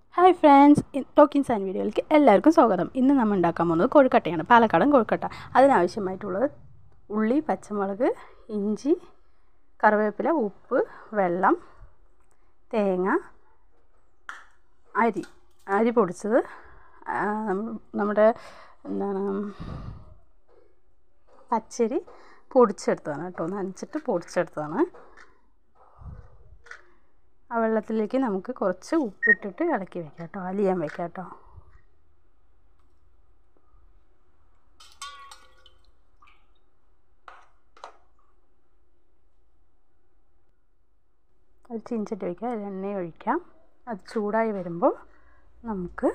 hi friends talking San വീഡിയോയിലേക്ക് എല്ലാവർക്കും സ്വാഗതം ഇന്ന് നമ്മൾ ഉണ്ടാക്കാൻ പോകുന്നത് കൊഴുക്കട്ടയാണ് പാലക്കാടൻ കൊഴുക്കട്ട അതിനാവശ്യമായിട്ടുള്ളത് ഉള്ളി പച്ചമുളക് ഇഞ്ചി കറിവേപ്പില ഉപ്പ് വെള്ളം തേങ്ങ അരി അരി പൊടിച്ചത് ആ, നമ്മുടെ എന്താണ് പച്ചരി പൊടിച്ചെടുത്തതാണ് കേട്ടോ നനച്ചിട്ട് പൊടിച്ചെടുത്തതാണ് ആ വെള്ളത്തിലേക്ക് നമുക്ക് കുറച്ച് ഉപ്പിട്ടിട്ട് ഇളക്കി വെക്കാം കേട്ടോ അലിയാൻ വെക്കാം കേട്ടോ ഒരു ചീഞ്ചട്ടി വയ്ക്കാം അതിൽ എണ്ണ ഒഴിക്കാം അത് ചൂടായി വരുമ്പോൾ നമുക്ക്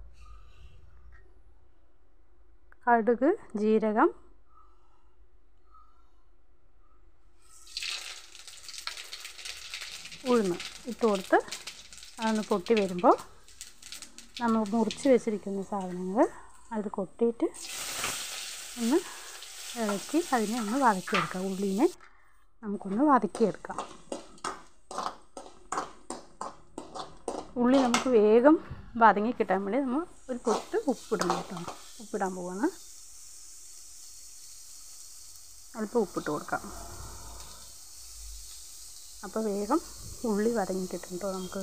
കടുക് ജീരകം ഉഴുന്ന് ഇട്ട് കൊടുത്ത് അതൊന്ന് പൊട്ടി വരുമ്പോൾ നമ്മൾ മുറിച്ച് വെച്ചിരിക്കുന്ന സാധനങ്ങൾ അത് കൊട്ടിയിട്ട് ഒന്ന് ഇളക്കി അതിനെ ഒന്ന് വതക്കിയെടുക്കാം ഉള്ളിനെ നമുക്കൊന്ന് വതക്കിയെടുക്കാം ഉള്ളി നമുക്ക് വേഗം വതങ്ങി കിട്ടാൻ വേണ്ടി നമ്മൾ ഒരു പൊട്ട് ഉപ്പിടണം കേട്ടോ ഉപ്പിടാൻ പോവാണ് അല്പം ഉപ്പിട്ട് കൊടുക്കാം അപ്പോൾ വേഗം ഉള്ളി വരങ്ങി കിട്ടും കേട്ടോ നമുക്ക്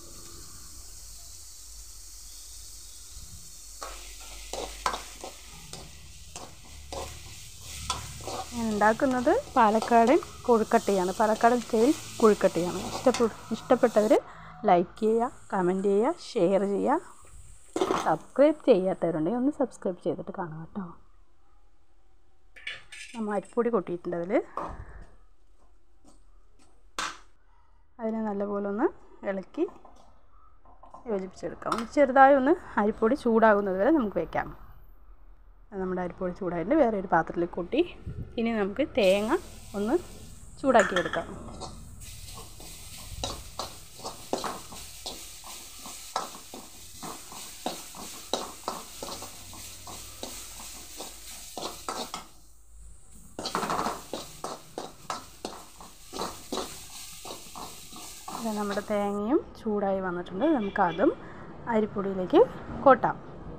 ഞാൻ ഉണ്ടാക്കുന്നത് പാലക്കാടൻ കൊഴുക്കട്ടയാണ് പാലക്കാടൻ സ്റ്റൈൽ കൊഴുക്കട്ടയാണ് ഇഷ്ടപ്പെട്ട ഇഷ്ടപ്പെട്ടവർ ലൈക്ക് ചെയ്യുക കമൻറ്റ് ചെയ്യുക ഷെയർ ചെയ്യുക സബ്സ്ക്രൈബ് ചെയ്യാത്തവരുണ്ടെങ്കിൽ ഒന്ന് സബ്സ്ക്രൈബ് ചെയ്തിട്ട് കാണാം കേട്ടോ നമ്മൾ അരിപ്പൊടി കൊട്ടിയിട്ടുണ്ട് അതിൽ അതിനെ നല്ലപോലെ ഒന്ന് ഇളക്കി യോജിപ്പിച്ചെടുക്കാം ഒന്ന് ചെറുതായി ഒന്ന് അരിപ്പൊടി ചൂടാകുന്നത് വരെ നമുക്ക് വെക്കാം നമ്മുടെ അരിപ്പൊടി ചൂടായിട്ട് വേറെ ഒരു പാത്രത്തിൽ കൂട്ടി ഇനി നമുക്ക് തേങ്ങ ഒന്ന് ചൂടാക്കി എടുക്കാം ഇത് നമ്മുടെ തേങ്ങയും ചൂടായി വന്നിട്ടുണ്ട് നമുക്ക് അതും അരിപ്പൊടിയിലേക്ക് കൊട്ടാം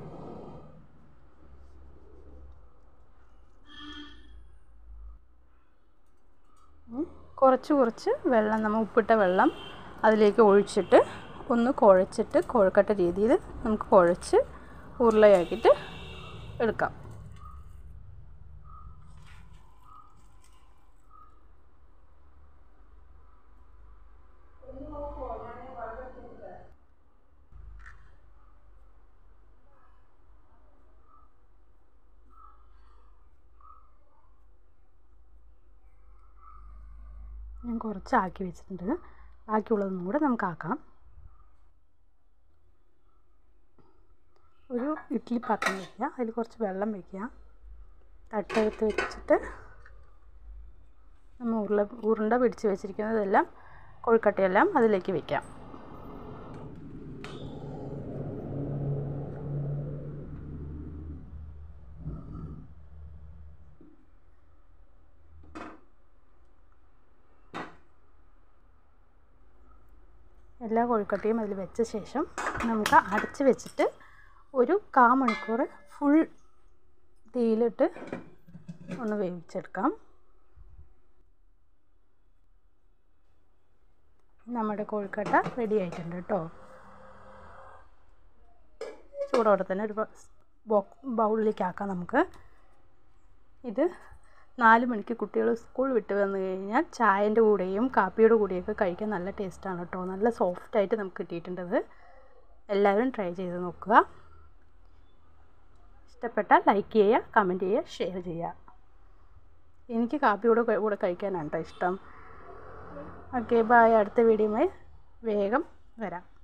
കുറച്ച് കുറച്ച് വെള്ളം നമ്മൾ ഉപ്പിട്ട വെള്ളം അതിലേക്ക് ഒഴിച്ചിട്ട് ഒന്ന് കുഴച്ചിട്ട് കുഴക്കട്ട രീതിയിൽ നമുക്ക് കുഴച്ച് ഉരുളയാക്കിയിട്ട് എടുക്കാം ഞാൻ കുറച്ച് ആക്കി വെച്ചിട്ടുണ്ട് ബാക്കിയുള്ളതും കൂടെ നമുക്ക് ആക്കാം ഒരു ഇഡ്ഡലി പാത്രം വയ്ക്കുക അതിൽ കുറച്ച് വെള്ളം വയ്ക്കുക തട്ടെടുത്ത് വെച്ചിട്ട് നമ്മൾ ഉരുള ഉരുണ്ട പിടിച്ച് വെച്ചിരിക്കുന്നതെല്ലാം കൊഴുക്കട്ടയെല്ലാം അതിലേക്ക് വയ്ക്കാം എല്ലാ കൊഴുക്കട്ടയും അതിൽ വെച്ച ശേഷം നമുക്ക് അടച്ച് വെച്ചിട്ട് ഒരു കാ മണിക്കൂർ ഫുൾ തീയിലിട്ട് ഒന്ന് വേവിച്ചെടുക്കാം നമ്മുടെ കോഴിക്കട്ട റെഡി ആയിട്ടുണ്ട് കേട്ടോ ചൂടോടെ തന്നെ ഒരു ബൗളിലേക്ക് ആക്കാം നമുക്ക് ഇത് നാല് മണിക്ക് കുട്ടികൾ സ്കൂൾ വിട്ട് വന്നു കഴിഞ്ഞാൽ ചായൻ്റെ കൂടെയും കാപ്പിയുടെ കൂടെയൊക്കെ കഴിക്കാൻ നല്ല ടേസ്റ്റാണ് കേട്ടോ നല്ല സോഫ്റ്റായിട്ട് നമുക്ക് കിട്ടിയിട്ടുണ്ടത് എല്ലാവരും ട്രൈ ചെയ്ത് നോക്കുക ഇഷ്ടപ്പെട്ടാൽ ലൈക്ക് ചെയ്യുക കമൻറ്റ് ചെയ്യുക ഷെയർ ചെയ്യുക എനിക്ക് കാപ്പിയുടെ കൂടെ കഴിക്കാനാണ് കേട്ടോ ഇഷ്ടം ഓക്കെ ബായ് അടുത്ത വീഡിയോയുമായി വേഗം വരാം